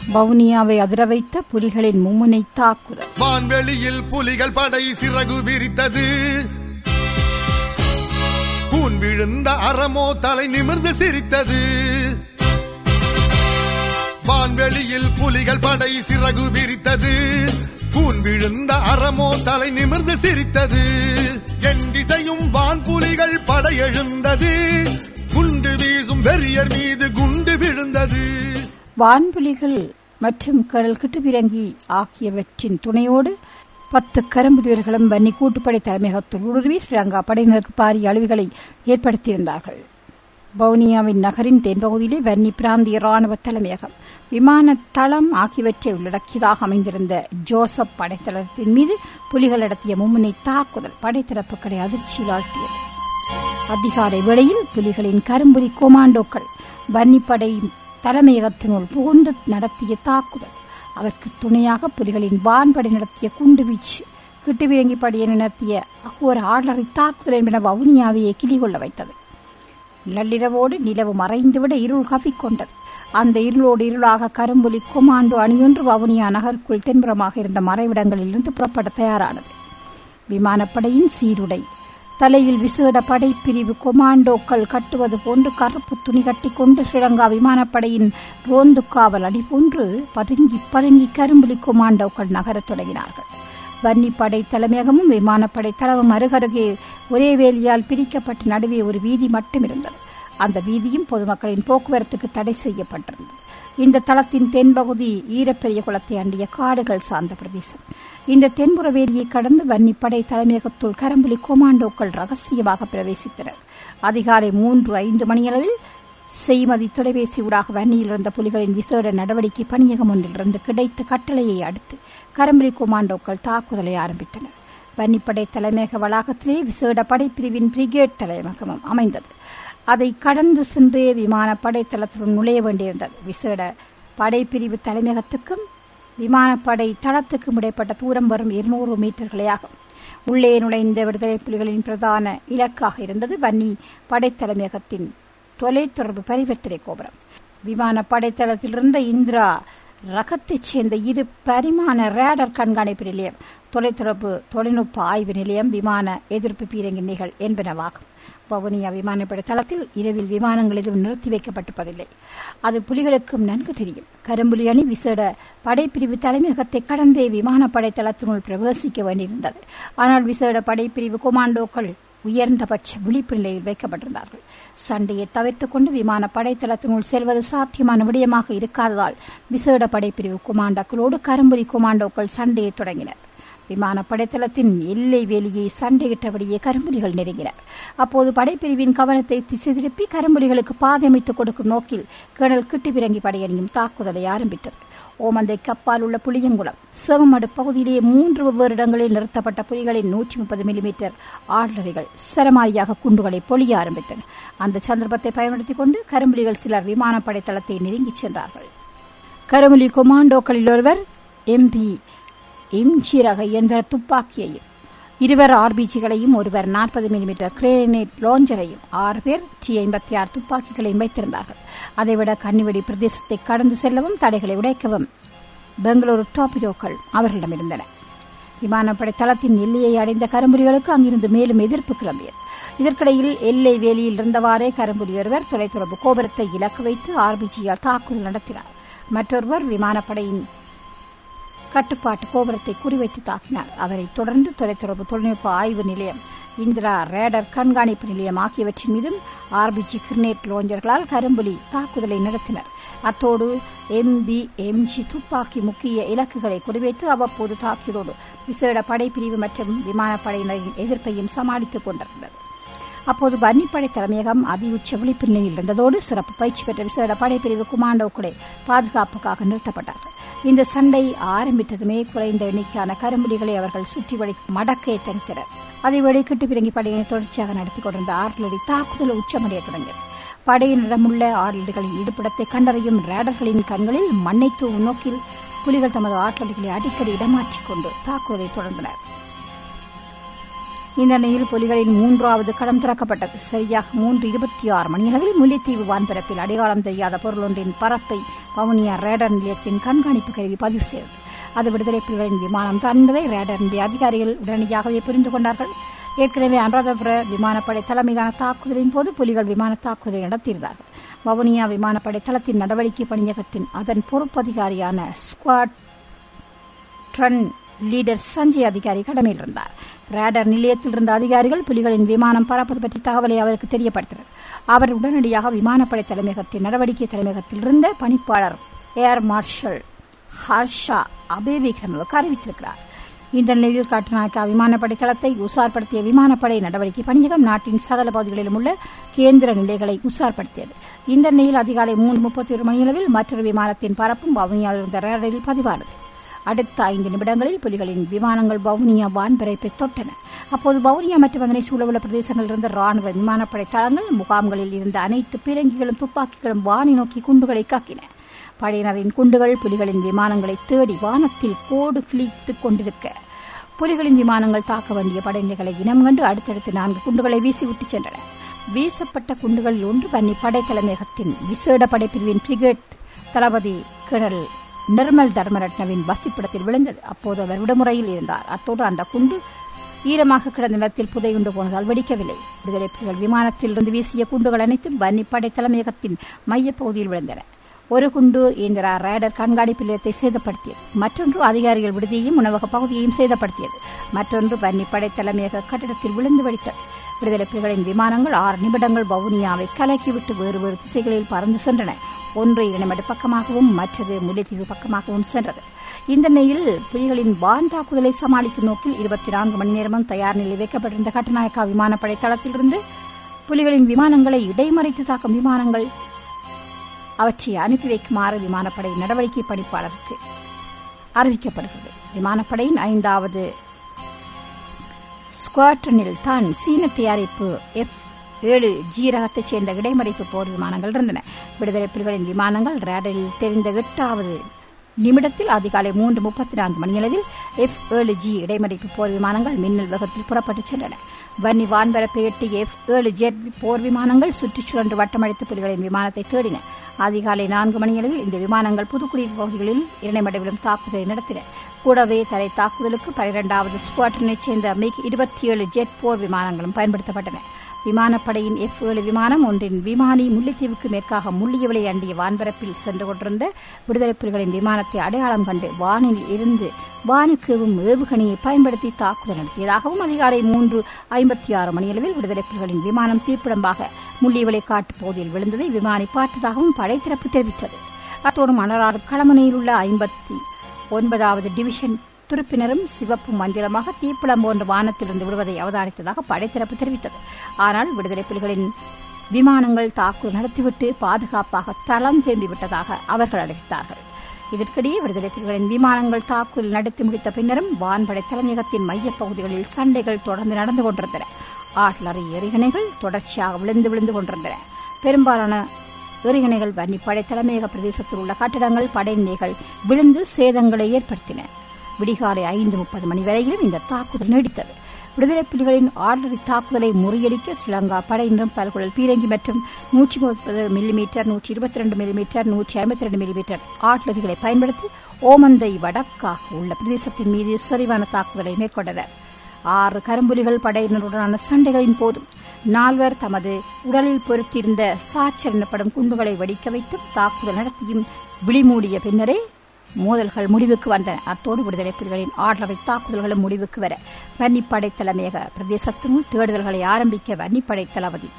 வவுனியாவை அதிர வைத்த புலிகளின் மும்முனை தாக்குதல் வான்வெளியில் புலிகள் படை சிறகு விரித்தது கூன் விழுந்த அறமோ தலை நிமிர்ந்து சிரித்தது வான்வெளியில் புலிகள் படை சிறகு விரித்தது கூன் விழுந்த அறமோ தலை நிமிர்ந்து சிரித்தது என் திசையும் வான் புலிகள் படையெழுந்தது குண்டு வீசும் வெறியர் மீது குண்டு விழுந்தது வான்புலிகள் மற்றும் கடல் கிட்டுபிரங்கி ஆகியவற்றின் துணையோடு பத்து கரும்புலியர்களும் வன்னி கூட்டுப்படை தலைமையகத்தில் ஊடுருவி ஸ்ரீலங்கா படையினருக்கு பாரிய அழிவுகளை ஏற்படுத்தியிருந்தார்கள் வவுனியாவின் நகரின் தென்பகுதியிலே வன்னி பிராந்திய ராணுவ தலைமையகம் விமான தளம் ஆகியவற்றை உள்ளடக்கியதாக அமைந்திருந்த ஜோசப் படைத்தளத்தின் மீது புலிகள் நடத்திய மும்முனை தாக்குதல் படைத்தரப்புகளை அதிர்ச்சியில் ஆழ்த்தியது அதிகாலை வேளையில் புலிகளின் கரும்புலி கொமாண்டோக்கள் வன்னிப்படை தலைமையகத்தினுள் புகுந்து நடத்திய தாக்குதல் அதற்கு துணையாக புலிகளின் வான்படை நடத்திய குண்டுவீச்சு கிட்டுவிரங்கி படையை நடத்திய அகோர ஆடலரை தாக்குதல் என்பன வவுனியாவையே கிளிகொள்ள வைத்தது நள்ளிரவோடு நிலவு மறைந்துவிட இருள் கவிக்கொண்டது அந்த இருளோடு இருளாக கரும்புலி கொமாண்டோ அணியொன்று வவுனியா நகருக்குள் தென்புறமாக இருந்த மறைவிடங்களிலிருந்து புறப்பட தயாரானது விமானப்படையின் சீருடை தலையில் விசேட படைப்பிரிவு கொமாண்டோக்கள் கட்டுவது போன்று கருப்பு துணி கட்டிக்கொண்டு ஸ்ரீலங்கா விமானப்படையின் ரோந்து காவல் அணி போன்று பதுங்கி பதுங்கி கரும்புலி கொமாண்டோக்கள் நகரத் தொடங்கினார்கள் வன்னிப்படை தலைமையகமும் விமானப்படை தளமும் அருகருகே ஒரே வேலியால் பிரிக்கப்பட்ட நடுவே ஒரு வீதி மட்டும் இருந்தது அந்த வீதியும் பொதுமக்களின் போக்குவரத்துக்கு தடை செய்யப்பட்டிருந்தது இந்த தளத்தின் தென்பகுதி ஈரப்பெரிய குளத்தை அண்டிய காடுகள் சார்ந்த பிரதேசம் இந்த தென்புற வேலியை கடந்து வன்னிப்படை தலைமையகத்துள் கரம்புலி கொமாண்டோக்கள் ரகசியமாக பிரவேசித்தனர் அதிகாலை மூன்று ஐந்து மணியளவில் செய்மதி தொலைபேசி ஊடாக வன்னியில் இருந்த புலிகளின் விசேட நடவடிக்கை பணியகம் ஒன்றிலிருந்து கிடைத்த கட்டளையை அடுத்து கரம்புலி கொமாண்டோக்கள் தாக்குதலை ஆரம்பித்தனர் வன்னிப்படை தலைமையக வளாகத்திலே விசேட படைப்பிரிவின் பிரிகேட் தலைமையகமும் அமைந்தது அதை கடந்து சென்றே விமானப்படை தளத்துடன் நுழைய வேண்டியிருந்தது விசேட படைப்பிரிவு தலைமையகத்துக்கும் விமானப்படை தளத்துக்கும் இடைப்பட்ட தூரம் வரும் இருநூறு மீட்டர்களே ஆகும் உள்ளே நுழைந்த விடுதலை புலிகளின் பிரதான இலக்காக இருந்தது வன்னி படைத்தலைமையகத்தின் தொலைத்தொடர்பு பரிவர்த்தனை கோபுரம் விமான படைத்தளத்திலிருந்த இந்திரா ரகத்தைச் சேர்ந்த இரு பரிமாண ரேடர் கண்காணிப்பு நிலையம் தொலைத்தொடர்பு தொழில்நுட்ப ஆய்வு நிலையம் விமான எதிர்ப்பு பீரங்கிகள் என்பனவாகும் வவுனியா விமானப்படை தளத்தில் இரவில் விமானங்கள் எதுவும் நிறுத்தி வைக்கப்பட்டிருப்பதில்லை அது புலிகளுக்கும் நன்கு தெரியும் கரும்புலி அணி விசேட படைப்பிரிவு தலைமையகத்தை கடந்தே விமானப்படை தளத்தினுள் பிரவேசிக்க வேண்டியிருந்தது ஆனால் விசேட படைப்பிரிவு கொமாண்டோக்கள் உயர்ந்தபட்ச விழிப்பு நிலையில் வைக்கப்பட்டிருந்தார்கள் சண்டையை தவிர்த்துக் கொண்டு விமான படைத்தளத்தினுள் செல்வது சாத்தியமான விடயமாக இருக்காததால் விசேட படைப்பிரிவு கொமாண்டோக்களோடு கரும்புலி கொமாண்டோக்கள் சண்டையை தொடங்கினர் விமான படைத்தளத்தின் எல்லை வேலியை சண்டையிட்டபடியே கரும்புலிகள் நெருங்கினர் அப்போது படைப்பிரிவின் கவனத்தை திசை திருப்பி கரும்புலிகளுக்கு பாதமைத்துக் கொடுக்கும் நோக்கில் கேணல் கிட்டுப்பிரங்கி படையணியும் தாக்குதலை ஆரம்பித்தது ஓமந்தை கப்பால் உள்ள புளியங்குளம் சிவமடு பகுதியிலேயே மூன்று வெவ்வேறு இடங்களில் நிறுத்தப்பட்ட புலிகளின் நூற்றி முப்பது மில்லிமீட்டர் ஆர்டரிகள் சரமாரியாக குண்டுகளை பொழிய ஆரம்பித்தன அந்த சந்தர்ப்பத்தை பயன்படுத்திக் கொண்டு கரும்புலிகள் சிலர் விமானப்படை தளத்தை நெருங்கிச் சென்றார்கள் கரும்புலி கொமாண்டோக்களில் ஒருவர் எம்பி எம்ஜி ரக என்ற துப்பாக்கியையும் இருவர் ஆர்பிஜிகளையும் ஒருவர் நாற்பது மில்லிமீட்டர் கிரேனேட் லாஞ்சரையும் ஆறு பேர் டி ஐம்பத்தி ஆறு துப்பாக்கிகளையும் வைத்திருந்தார்கள் அதைவிட கன்னிவெடி பிரதேசத்தை கடந்து செல்லவும் தடைகளை உடைக்கவும் பெங்களூரு டாபிடோக்கள் அவர்களிடம் இருந்தன விமானப்படை தளத்தின் எல்லையை அடைந்த கரும்புலிகளுக்கு அங்கிருந்து மேலும் எதிர்ப்பு கிளம்பியது இதற்கிடையில் எல்லை வேலியில் இருந்தவாறே கரும்புலி ஒருவர் தொலைத்தொடர்பு கோபுரத்தை இலக்கு வைத்து ஆர்பிஜியால் தாக்குதல் நடத்தினார் மற்றொருவர் விமானப்படையின் கட்டுப்பாட்டு கோபுரத்தை குறிவைத்து தாக்கினார் அதனைத் தொடர்ந்து தொலைத்தொடர்பு தொழில்நுட்ப ஆய்வு நிலையம் இந்திரா ரேடர் கண்காணிப்பு நிலையம் ஆகியவற்றின் மீதும் ஆர்பிஜி கிரினேட் லோஞ்சர்களால் கரும்புலி தாக்குதலை நடத்தினர் அத்தோடு எம்பி எம்ஜி துப்பாக்கி முக்கிய இலக்குகளை குறிவைத்து அவ்வப்போது தாக்கியதோடு விசேட படைப்பிரிவு மற்றும் விமானப்படையினரின் எதிர்ப்பையும் சமாளித்துக் கொண்டிருந்தது அப்போது வன்னிப்படை தலைமையகம் அதிஉச்ச விழிப்பு நிலையில் இருந்ததோடு சிறப்பு பயிற்சி பெற்ற விசேட படைப்பிரிவு குமாண்டோக்களை பாதுகாப்புக்காக நிறுத்தப்பட்டார்கள் இந்த சண்டை ஆரம்பித்ததுமே குறைந்த எண்ணிக்கையான கரும்புலிகளை அவர்கள் சுற்றி வழி மடக்க எத்தனித்தனர் அதேவேளை கிட்டுப்பிரங்கி படையினை தொடர்ச்சியாக நடத்தி கொண்டிருந்த ஆர்லடி தாக்குதல் உச்சமடைய தொடங்கியது படையினரிடமுள்ள ஆர்லடிகளின் இருப்பிடத்தை கண்டறியும் ரேடர்களின் கண்களில் மண்ணை தூவும் நோக்கில் புலிகள் தமது ஆற்றல்களை அடிக்கடி இடமாற்றிக் கொண்டு தாக்குதலை தொடர்ந்தனர் இந்த நிலையில் புலிகளின் மூன்றாவது களம் திறக்கப்பட்டது சரியாக மூன்று இருபத்தி ஆறு மணியளவில் முல்லைத்தீவு வான்பரப்பில் அடையாளம் தெரியாத பொருள் ஒன்றின் பரப்பை வவுனியா ரேடர் நிலையத்தின் கண்காணிப்பு கருவி பதிவு செய்தது அது விடுதலை புலிகளின் விமானம் தான் என்பதை ரேடர் நிலைய அதிகாரிகள் உடனடியாகவே புரிந்து கொண்டார்கள் ஏற்கனவே அனுராதபுர விமானப்படை தலைமையிலான தாக்குதலின் போது புலிகள் விமான தாக்குதலை நடத்தியிருந்தார்கள் வவுனியா விமானப்படை தளத்தின் நடவடிக்கை பணியகத்தின் அதன் பொறுப்பதிகாரியான ஸ்குவாட் ட்ரன் லீடர் சஞ்சய் அதிகாரி கடமையில் இருந்தார் ரேடர் நிலையத்தில் இருந்த அதிகாரிகள் புலிகளின் விமானம் பறப்பது பற்றி தகவலை அவருக்கு தெரியப்படுத்தினர் அவர் உடனடியாக விமானப்படை தலைமையகத்தின் நடவடிக்கை தலைமையகத்தில் இருந்த பணிப்பாளர் ஏர் மார்ஷல் ஹர்ஷா அபேவிக்ரமுக்கு அறிவித்திருக்கிறார் இந்த நிலையில் காட்டுநாயக்கா விமானப்படை தளத்தை உசார்படுத்திய விமானப்படை நடவடிக்கை பணியகம் நாட்டின் சகல பகுதிகளிலும் உள்ள கேந்திர நிலைகளை உசார்படுத்தியது இந்த நிலையில் அதிகாலை மூன்று முப்பத்தி ஒரு மணியளவில் மற்றொரு விமானத்தின் பறப்பும் வவுனியாவில் இருந்த ரேடரில் பதிவானது அடுத்த ஐந்து நிமிடங்களில் புலிகளின் விமானங்கள் வவுனியா வான்பரப்பை தொட்டன அப்போது வவுனியா மற்றும் அதனை சூழவுள்ள பிரதேசங்களில் இருந்த ராணுவ விமானப்படை தளங்கள் முகாம்களில் இருந்த அனைத்து பீரங்கிகளும் துப்பாக்கிகளும் வானை நோக்கி குண்டுகளை காக்கின படையினரின் குண்டுகள் புலிகளின் விமானங்களை தேடி வானத்தில் கோடு கிழித்துக் கொண்டிருக்க புலிகளின் விமானங்கள் தாக்க வேண்டிய படைநிலைகளை இனம் கண்டு அடுத்தடுத்து நான்கு குண்டுகளை வீசிவிட்டுச் சென்றன வீசப்பட்ட குண்டுகளில் ஒன்று பன்னி படை தலைமையகத்தின் விசேட படைப்பிரிவின் பிரிகேட் தளபதி கேர்னல் நிர்மல் தர்மரட்னவின் வசிப்பிடத்தில் விழுந்தது அப்போது அவர் விடுமுறையில் இருந்தார் அத்தோடு அந்த குண்டு ஈரமாக கிடந்த நிலத்தில் புதையுண்டு போனதால் வெடிக்கவில்லை விடுதலை புலிகள் விமானத்தில் இருந்து வீசிய குண்டுகள் அனைத்தும் வன்னி படை தலைமையகத்தின் மையப்பகுதியில் விழுந்தன ஒரு குண்டு இயந்திரா ரேடர் கண்காணிப்பு நிலையத்தை சேதப்படுத்தியது மற்றொன்று அதிகாரிகள் விடுதியையும் உணவக பகுதியையும் சேதப்படுத்தியது மற்றொன்று பன்னிப்படை தலைமையக கட்டிடத்தில் விழுந்து வெடித்தது விடுதலை புலிகளின் விமானங்கள் ஆறு நிமிடங்கள் வவுனியாவை கலக்கிவிட்டு வேறு வேறு திசைகளில் பறந்து சென்றன ஒன்று இனமடு பக்கமாகவும் மற்றது முல்லைத்தீவு பக்கமாகவும் சென்றது இந்த நிலையில் புலிகளின் வான் தாக்குதலை சமாளிக்கும் நோக்கில் இருபத்தி நான்கு மணி நேரமும் தயார் நிலையில் வைக்கப்பட்டிருந்த கட்டுநாயக்கா விமானப்படை தளத்திலிருந்து புலிகளின் விமானங்களை இடைமறைத்து தாக்கும் விமானங்கள் அவற்றை அனுப்பி வைக்குமாறு விமானப்படை நடவடிக்கை பணிப்பாளருக்கு அறிவிக்கப்படுகிறது விமானப்படையின் ஐந்தாவது ஸ்குவாட்ரனில் தான் சீன தயாரிப்பு எஃப் ஏழு ஜி ரகத்தைச் சேர்ந்த இடைமறைப்பு போர் விமானங்கள் இருந்தன விடுதலை புலிகளின் விமானங்கள் ரேடரில் தெரிந்த எட்டாவது நிமிடத்தில் அதிகாலை மூன்று முப்பத்தி நான்கு மணியளவில் எஃப் ஏழு ஜி இடைமறைப்பு போர் விமானங்கள் மின்னல் வேகத்தில் புறப்பட்டுச் சென்றன வன்னி வான்பரப்பை எட்டிய எஃப் ஏழு ஜெட் போர் விமானங்கள் சுற்றிச் சுழன்று வட்டமடித்து புலிகளின் விமானத்தை தேடின அதிகாலை நான்கு மணியளவில் இந்த விமானங்கள் புதுக்குடியிருப்பு பகுதிகளில் இரணைமடவிலும் தாக்குதலை நடத்தின கூடவே தரை தாக்குதலுக்கு பனிரெண்டாவது ஸ்குவாட்ரனைச் சேர்ந்த மிக் இருபத்தி ஏழு ஜெட் போர் விமானங்களும் பயன்படுத்தப்பட்டன விமானப்படையின் எஃப் ஏழு விமானம் ஒன்றின் விமானி முல்லைத்தீவுக்கு மேற்காக முள்ளியவளை அண்டிய வான்பரப்பில் சென்று கொண்டிருந்த விடுதலை புலிகளின் விமானத்தை அடையாளம் கண்டு வானில் இருந்து வானுக்குவும் ஏவுகணையை பயன்படுத்தி தாக்குதல் நடத்தியதாகவும் அதிகாலை மூன்று ஐம்பத்தி ஆறு மணியளவில் விடுதலை புலிகளின் விமானம் தீப்பிடம்பாக முள்ளியவளை காட்டு பகுதியில் விழுந்ததை விமானி பார்த்ததாகவும் படைத்தரப்பு தெரிவித்தது அத்தோடு மணராறு களமனையில் உள்ள ஐம்பத்தி ஒன்பதாவது டிவிஷன் துருப்பினரும் சிவப்பு மஞ்சளமாக தீப்பிளம் போன்ற வானத்திலிருந்து விடுவதை அவதானித்ததாக படைத்தரப்பு தெரிவித்தது ஆனால் விடுதலை புலிகளின் விமானங்கள் தாக்குதல் நடத்திவிட்டு பாதுகாப்பாக தளம் திரும்பிவிட்டதாக அவர்கள் அறிவித்தார்கள் இதற்கிடையே விடுதலை புலிகளின் விமானங்கள் தாக்குதல் நடத்தி முடித்த பின்னரும் வான்படை தலைமையகத்தின் மையப் பகுதிகளில் சண்டைகள் தொடர்ந்து நடந்து கொண்டிருந்தன ஆட்லறை எரிகணைகள் தொடர்ச்சியாக விழுந்து விழுந்து கொண்டிருந்தன பெரும்பாலான எரிகணைகள் வன்னிப்படை தலைமையக பிரதேசத்தில் உள்ள கட்டிடங்கள் படைநிலைகள் விழுந்து சேதங்களை ஏற்படுத்தின விடிகாலை ஐந்து முப்பது மணி வரையிலும் இந்த தாக்குதல் நீடித்தது விடுதலை புலிகளின் ஆர்டரி தாக்குதலை முறியடிக்க ஸ்ரீலங்கா படையினரும் பல்குழல் பீரங்கி மற்றும் நூற்றி முப்பது மில்லிமீட்டர் நூற்றி இருபத்தி ரெண்டு மில்லிமீட்டர் நூற்றி ஐம்பத்தி ரெண்டு மில்லிமீட்டர் ஆட்லரிகளை பயன்படுத்தி ஓமந்தை வடக்காக உள்ள பிரதேசத்தின் மீது சரிவான தாக்குதலை மேற்கொண்டனர் ஆறு கரும்புலிகள் படையினருடனான சண்டைகளின் போதும் நால்வர் தமது உடலில் பொருத்தியிருந்த சாச்சர் எனப்படும் குண்டுகளை வெடிக்க வைத்தும் தாக்குதல் நடத்தியும் விழிமூடிய பின்னரே மோதல்கள் முடிவுக்கு வந்தன அத்தோடு விடுதலை புலிகளின் ஆர்டரை தாக்குதல்களும் முடிவுக்கு வர வன்னிப்படை தலைமையக பிரதேசத்தினுள் தேடுதல்களை ஆரம்பிக்க வன்னிப்படை தளபதி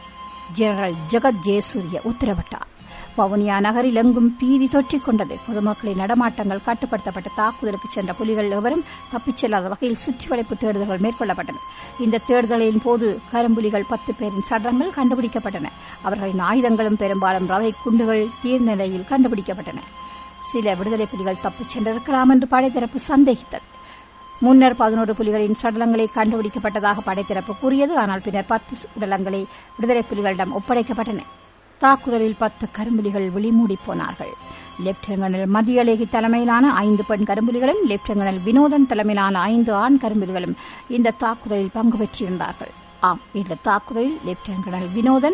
ஜெனரல் ஜெகத் ஜெயசூரிய உத்தரவிட்டார் வவுனியா நகரில் எங்கும் பீதி தொற்றிக் கொண்டது பொதுமக்களின் நடமாட்டங்கள் கட்டுப்படுத்தப்பட்ட தாக்குதலுக்கு சென்ற புலிகள் எவரும் தப்பிச் செல்லாத வகையில் சுற்றி வளைப்பு தேடுதல்கள் மேற்கொள்ளப்பட்டன இந்த தேடுதலின் போது கரும்புலிகள் பத்து பேரின் சடலங்கள் கண்டுபிடிக்கப்பட்டன அவர்களின் ஆயுதங்களும் பெரும்பாலும் ரவை குண்டுகள் தீர்ந்த நிலையில் கண்டுபிடிக்கப்பட்டன சில விடுதலை புலிகள் தப்பிச் சென்றிருக்கலாம் என்று படைத்தரப்பு சந்தேகித்தது முன்னர் பதினோரு புலிகளின் சடலங்களை கண்டுபிடிக்கப்பட்டதாக படைத்தரப்பு கூறியது ஆனால் பின்னர் பத்து உடலங்களை விடுதலை புலிகளிடம் ஒப்படைக்கப்பட்டன தாக்குதலில் பத்து கரும்புலிகள் விழிமூடி போனார்கள் லெப்டினல் மதியழகி தலைமையிலான ஐந்து பெண் கரும்புலிகளும் லெப்டினல் வினோதன் தலைமையிலான ஐந்து ஆண் கரும்புலிகளும் இந்த தாக்குதலில் பங்கு பெற்றிருந்தார்கள் ஆம் இந்த தாக்குதலில் lieutenant Vinothan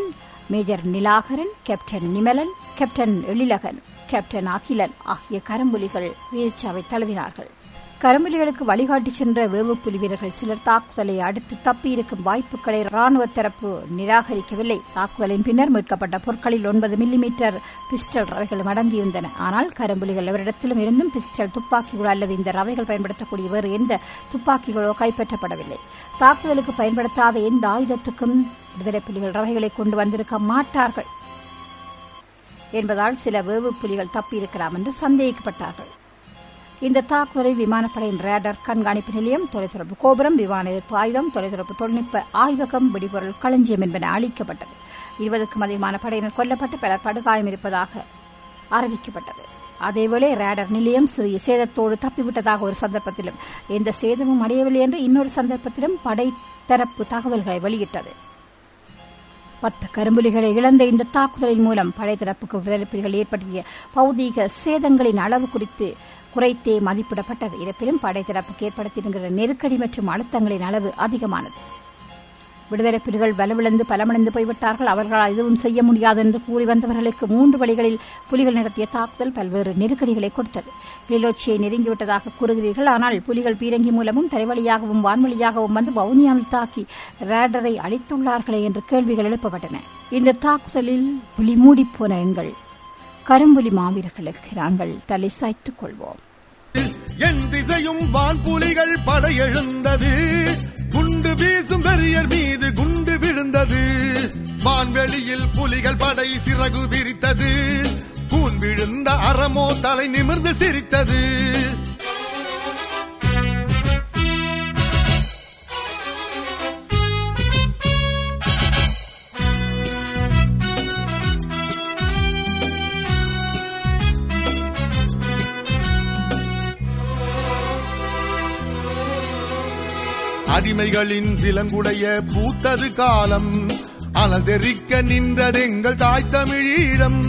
major Nilakaran captain Nimalan captain Ezhilagan captain Akilan ஆகிய கரம்புலிகள் வீரச்சாவை தழுவினார்கள் கரம்புலிகளுக்கு வழிகாட்டி சென்ற வேவுப்புலி வீரர்கள் சிலர் தாக்குதலை அடுத்து தப்பியிருக்கும் வாய்ப்புகளை ராணுவ தரப்பு நிராகரிக்கவில்லை தாக்குதலின் பின்னர் மீட்கப்பட்ட பொருட்களில் ஒன்பது மில்லிமீட்டர் பிஸ்டல் ரவைகளும் அடங்கியிருந்தன ஆனால் கரம்புலிகள் எவரிடத்திலும் இருந்தும் பிஸ்டல் துப்பாக்கிகளோ அல்லது இந்த ரவைகள் பயன்படுத்தக்கூடிய வேறு எந்த துப்பாக்கிகளோ கைப்பற்றப்படவில்லை தாக்குதலுக்கு பயன்படுத்தாத எந்த ஆயுதத்துக்கும் விடுதலை புலிகள் ரவைகளை கொண்டு வந்திருக்க மாட்டார்கள் என்பதால் சில வேவு புலிகள் தப்பியிருக்கலாம் என்று சந்தேகிக்கப்பட்டார்கள் இந்த தாக்குதலை விமானப்படையின் ரேடர் கண்காணிப்பு நிலையம் தொலைத்தொடர்பு கோபுரம் விமான எதிர்ப்பு ஆயுதம் தொலைத்தொடர்பு தொழில்நுட்ப ஆய்வகம் வெடிபொருள் களஞ்சியம் என்பன அளிக்கப்பட்டது இருபதுக்கும் அதிகமான படையினர் கொல்லப்பட்டு பலர் படுகாயம் இருப்பதாக அறிவிக்கப்பட்டது அதேவேளை ரேடர் நிலையம் சிறிய சேதத்தோடு தப்பிவிட்டதாக ஒரு சந்தர்ப்பத்திலும் எந்த சேதமும் அடையவில்லை என்று இன்னொரு சந்தர்ப்பத்திலும் படை தரப்பு தகவல்களை வெளியிட்டது பத்து கரும்புலிகளை இழந்த இந்த தாக்குதலின் மூலம் படைத்தரப்புக்கு விடுதலை புலிகள் ஏற்படுத்திய பௌதீக சேதங்களின் அளவு குறித்து குறைத்தே மதிப்பிடப்பட்டது இருப்பினும் படைத்தரப்புக்கு ஏற்படுத்தியிருக்கிற நெருக்கடி மற்றும் அழுத்தங்களின் அளவு அதிகமானது விடுதலை புலிகள் வலுவிழந்து பலமடைந்து போய்விட்டார்கள் அவர்களால் எதுவும் செய்ய முடியாது என்று கூறி வந்தவர்களுக்கு மூன்று வழிகளில் புலிகள் நடத்திய தாக்குதல் பல்வேறு நெருக்கடிகளை கொடுத்தது கிளிநொச்சியை நெருங்கிவிட்டதாக கூறுகிறீர்கள் ஆனால் புலிகள் பீரங்கி மூலமும் தரைவழியாகவும் வான்வழியாகவும் வந்து வவுனியாவில் தாக்கி ரேடரை அழித்துள்ளார்களே என்று கேள்விகள் எழுப்பப்பட்டன இந்த தாக்குதலில் புலி மூடிப்போன எங்கள் கரும்புலி மாவீரர்களுக்கு நாங்கள் தலை சாய்த்துக் கொள்வோம் என் திசையும் வான்புலிகள் படையெழுந்தது குண்டு வீசும் வெறியர் மீது குண்டு விழுந்தது வான்வெளியில் புலிகள் படை சிறகு விரித்தது கூன் விழுந்த அறமோ தலை நிமிர்ந்து சிரித்தது அடிமைகளின் விலங்குடைய பூத்தது காலம் அனதெரிக்க நின்றதெங்கள் தாய் தமிழீழம்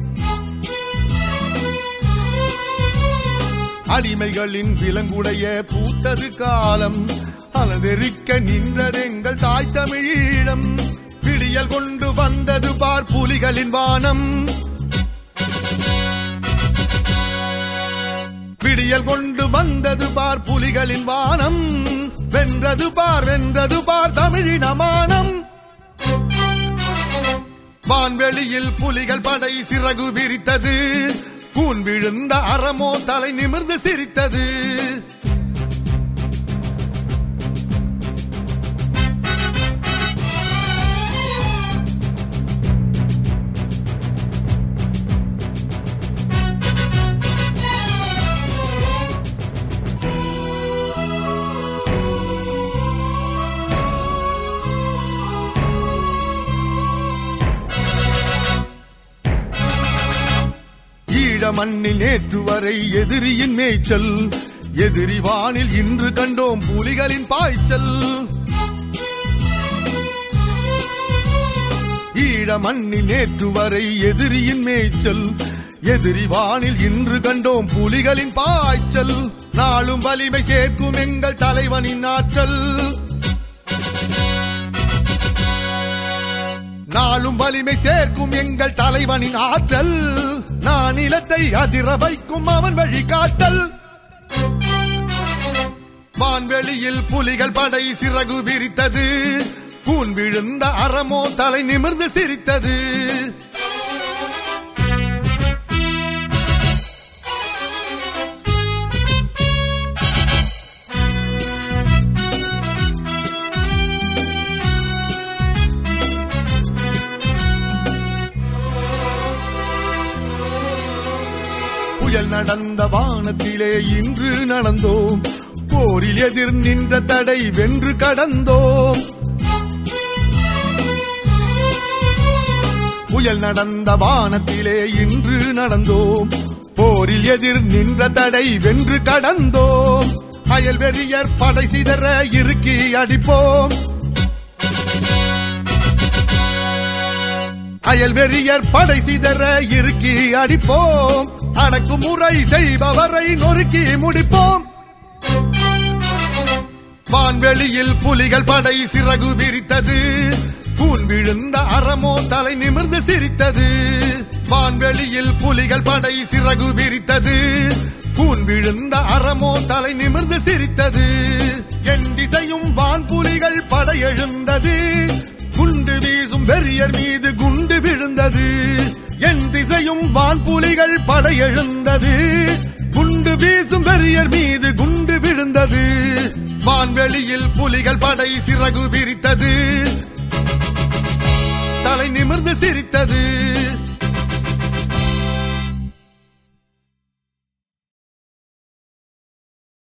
அடிமைகளின் விலங்குடைய பூத்தது காலம் அனதெரிக்க நின்றதெங்கள் தாய் தமிழீழம் விடியல் கொண்டு வந்தது பார் புலிகளின் வானம் விடியல் கொண்டு வந்தது பார் புலிகளின் வானம் வென்றது பார் வென்றது பார் தமிழினமானம் வான்வெளியில் புலிகள் படை சிறகு விரித்தது கூன் விழுந்த அறமோ தலை நிமிர்ந்து சிரித்தது ஈழ மண்ணில் நேற்று வரை எதிரியின் மேய்ச்சல் எதிரி வானில் இன்று கண்டோம் புலிகளின் பாய்ச்சல் ஈழ மண்ணில் நேற்று வரை எதிரியின் மேய்ச்சல் எதிரி வானில் இன்று கண்டோம் புலிகளின் பாய்ச்சல் நாளும் வலிமை சேர்க்கும் எங்கள் தலைவனின் ஆற்றல் நாளும் வலிமை சேர்க்கும் எங்கள் தலைவனின் ஆற்றல் நான் நிலத்தை அதிர வைக்கும் அவன் வழிகாட்டல் வான்வெளியில் புலிகள் படை சிறகு விரித்தது கூன் விழுந்த அறமோ தலை நிமிர்ந்து சிரித்தது புயல் நடந்த வானத்திலே இன்று நடந்தோம் போரில் எதிர் நின்ற தடை வென்று கடந்தோம் புயல் நடந்த வானத்திலே இன்று நடந்தோம் போரில் எதிர் நின்ற தடை வென்று கடந்தோம் அயல் வெறியர் படை சிதற இறுக்கி அடிப்போம் அயல் வெறியர் படை சிதற இறுக்கி அடிப்போம் அடக்குமுறை செய்பவரை நொறுக்கி முடிப்போம் வான்வெளியில் புலிகள் படை சிறகு விரித்தது கூன் விழுந்த அறமோ தலை நிமிர்ந்து சிரித்தது வான்வெளியில் புலிகள் படை சிறகு விரித்தது கூன் விழுந்த அறமோ தலை நிமிர்ந்து சிரித்தது என் திசையும் வான் புலிகள் படையெழுந்தது குண்டு வீசும் வெறியர் மீது குண்டு விழுந்தது என் திசையும் வான் புலிகள் படையெழுந்தது குண்டு வீசும் வெறியர் மீது குண்டு விழுந்தது வான்வெளியில் புலிகள் படை சிறகு விரித்தது தலை நிமிர்ந்து சிரித்தது